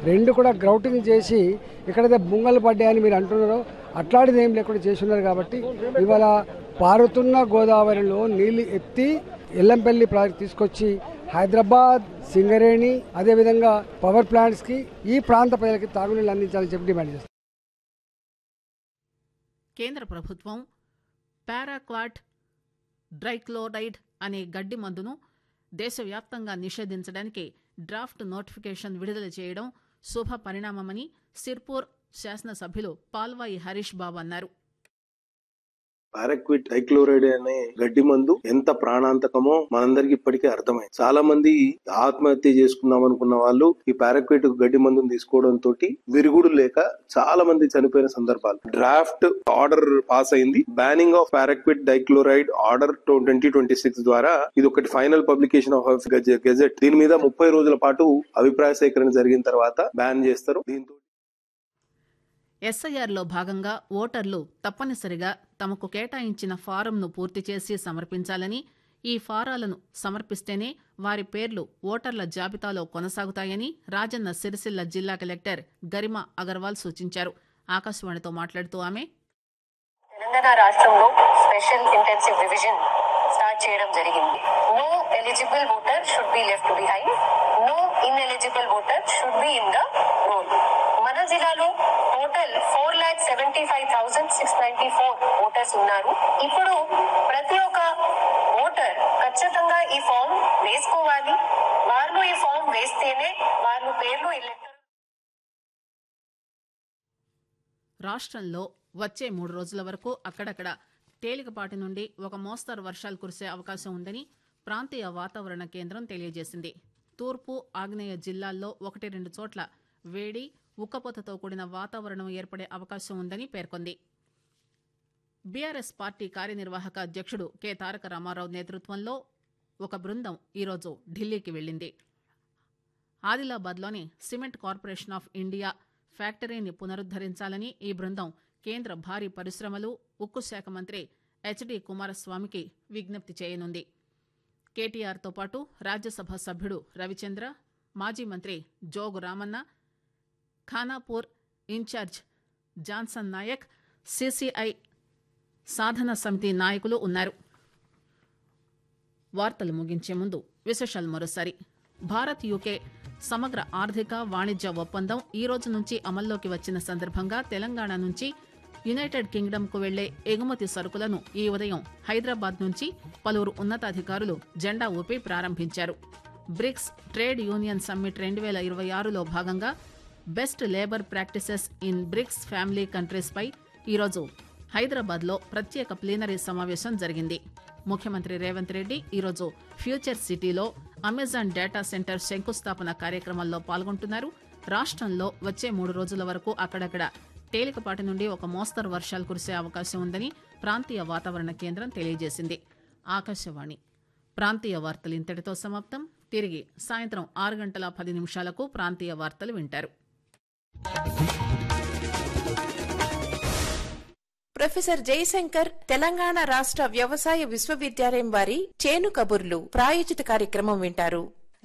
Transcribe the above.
రెండు కూడా గ్రౌటింగ్ చేసి ఎక్కడైతే బుంగలు పడ్డాయని మీరు అంటున్నారో అట్లాంటిది ఏం లేకుండా చేసి ఉన్నారు కాబట్టి ఇవాళ పారుతున్న గోదావరిలో నీళ్లు ఎత్తి ఎల్లంపల్లి ప్రాజెక్ట్ తీసుకొచ్చి హైదరాబాద్ సింగరేణి అదేవిధంగా పవర్ ప్లాంట్స్కి ఈ ప్రాంత ప్రజలకి తాగునీళ్ళు అందించాలని చెప్పి డిమాండ్ చేస్తారు కేంద్ర ప్రభుత్వం పారాక్వాట్ డ్రైక్లోరైడ్ అనే గడ్డి మందును దేశవ్యాప్తంగా నిషేధించడానికి డ్రాఫ్ట్ నోటిఫికేషన్ విడుదల చేయడం శుభ పరిణామమని సిర్పూర్ శాసనసభ్యులు పాల్వాయి హరీష్ బాబు అన్నారు పారాక్విట్ డైక్లోరైడ్ అనే గడ్డి మందు ఎంత ప్రాణాంతకమో మనందరికి ఇప్పటికే అర్థమైంది చాలా మంది ఆత్మహత్య చేసుకుందాం అనుకున్న వాళ్ళు ఈ పారాక్విట్ గడ్డి మందుని తీసుకోవడం తోటి విరుగుడు లేక చాలా మంది చనిపోయిన సందర్భాలు డ్రాఫ్ట్ ఆర్డర్ పాస్ అయింది banning of paraquat dichloride order twenty twenty six ద్వారా ఇది ఒకటి ఫైనల్ పబ్లికేషన్ ఆఫ్ గెజెట్ దీని మీద ముప్పై రోజుల పాటు అభిప్రాయ సేకరణ జరిగిన తర్వాత బ్యాన్ చేస్తారు దీంతో ఎస్ఐఆర్లో భాగంగా ఓటర్లు తప్పనిసరిగా తమకు కేటాయించిన ఫారంను పూర్తి చేసి సమర్పించాలని ఈ ఫారాలను సమర్పిస్తేనే వారి పేర్లు ఓటర్ల జాబితాలో కొనసాగుతాయని రాజన్న సిరిసిల్ల జిల్లా కలెక్టర్ గరిమా అగర్వాల్ సూచించారు ఆకాశవాణితో మాట్లాడుతూ ఆమె తెలంగాణ రాష్ట్రంలో స్పెషల్ ఇంటెన్సివ్ రివిజన్ స్టార్ట్ చేయడం జరిగింది no eligible voter should be left behind no in eligible voter should be in the roll మన జిల్లాలో total four lakh seventy five thousand six ninety four voters ఉన్నారు ఇప్పుడు ప్రతి ఒక్క ఓటర్ ఖచ్చితంగా ఈ ఫామ్ వేసుకోవాలి వాళ్ళు ఈ ఫామ్ వేస్తేనే వాళ్ళ పేర్లు ఎలక్టర్ రాష్ట్రంలో వచ్చే మూడు రోజుల వరకు అక్కడక్కడ తేలికపాటి నుండి ఒక మోస్తరు వర్షాలు కురిసే అవకాశం ఉందని ప్రాంతీయ వాతావరణ కేంద్రం తెలియజేసింది తూర్పు ఆగ్నేయ జిల్లాల్లో ఒకటి రెండు చోట్ల వేడి ఉక్కపోతతో కూడిన వాతావరణం ఏర్పడే అవకాశం ఉందని పేర్కొంది బీఆర్ఎస్ పార్టీ కార్యనిర్వాహక అధ్యక్షుడు కె తారక రామారావు నేతృత్వంలో ఒక బృందం ఈరోజు ఢిల్లీకి వెళ్లింది ఆదిలాబాద్లోని సిమెంట్ కార్పొరేషన్ ఆఫ్ ఇండియా ఫ్యాక్టరీని పునరుద్దరించాలని ఈ బృందం కేంద్ర భారీ పరిశ్రమలు ఉక్కు శాఖ మంత్రి హెచ్డి కుమారస్వామికి విజ్ఞప్తి చేయనుంది కేటీఆర్తో పాటు రాజ్యసభ సభ్యుడు రవిచంద్ర మాజీ మంత్రి Jogu Ramanna Khanapur incharge Johnson Naik CCI Sadhana Samithi నాయకులు ఉన్నారు వార్తలు ముగించే ముందు విశేషాలు మరోసారి భారత్ యూకే సమగ్ర ఆర్థిక వాణిజ్య ఒప్పందం ఈ రోజు నుంచి అమల్లోకి వచ్చిన సందర్భంగా తెలంగాణ నుంచి యునైటెడ్ కింగ్డమ్ కు వెళ్లే ఎగుమతి సరుకులను ఈ ఉదయం హైదరాబాద్ నుంచి పలువురు ఉన్నతాధికారులు జెండా ఊపి ప్రారంభించారు బ్రిక్స్ ట్రేడ్ యూనియన్ సమ్మిట్ రెండు వేల ఇరవై ఆరులో భాగంగా best labour practices in BRICS family countries పై ఈరోజు హైదరాబాద్లో ప్రత్యేక ప్లీనరీ సమావేశం జరిగింది ముఖ్యమంత్రి రేవంత్ రెడ్డి ఈరోజు ఫ్యూచర్ సిటీలో అమెజాన్ డేటా సెంటర్ శంకుస్థాపన కార్యక్రమంలో పాల్గొంటున్నారు రాష్ట్రంలో వచ్చే మూడు రోజుల వరకు అక్కడక్కడ తేలికపాటి నుండి ఒక మోస్తరు వర్షాలు కురిసే అవకాశం ఉందని ప్రాంతీయ వాతావరణ కేంద్రం తెలియజేసింది ఆకాశవాణి ప్రాంతీయ వార్తలు ఇంతటితో సమాప్తం తిరిగి సాయంత్రం ఆరు గంటల పది నిమిషాలకు ప్రాంతీయ వార్తలు వింటారు ప్రొఫెసర్ జయశంకర్ తెలంగాణ రాష్ట్ర వ్యవసాయ విశ్వవిద్యాలయం వారి చేను కబుర్లు ప్రాయోజిత కార్యక్రమం వింటారు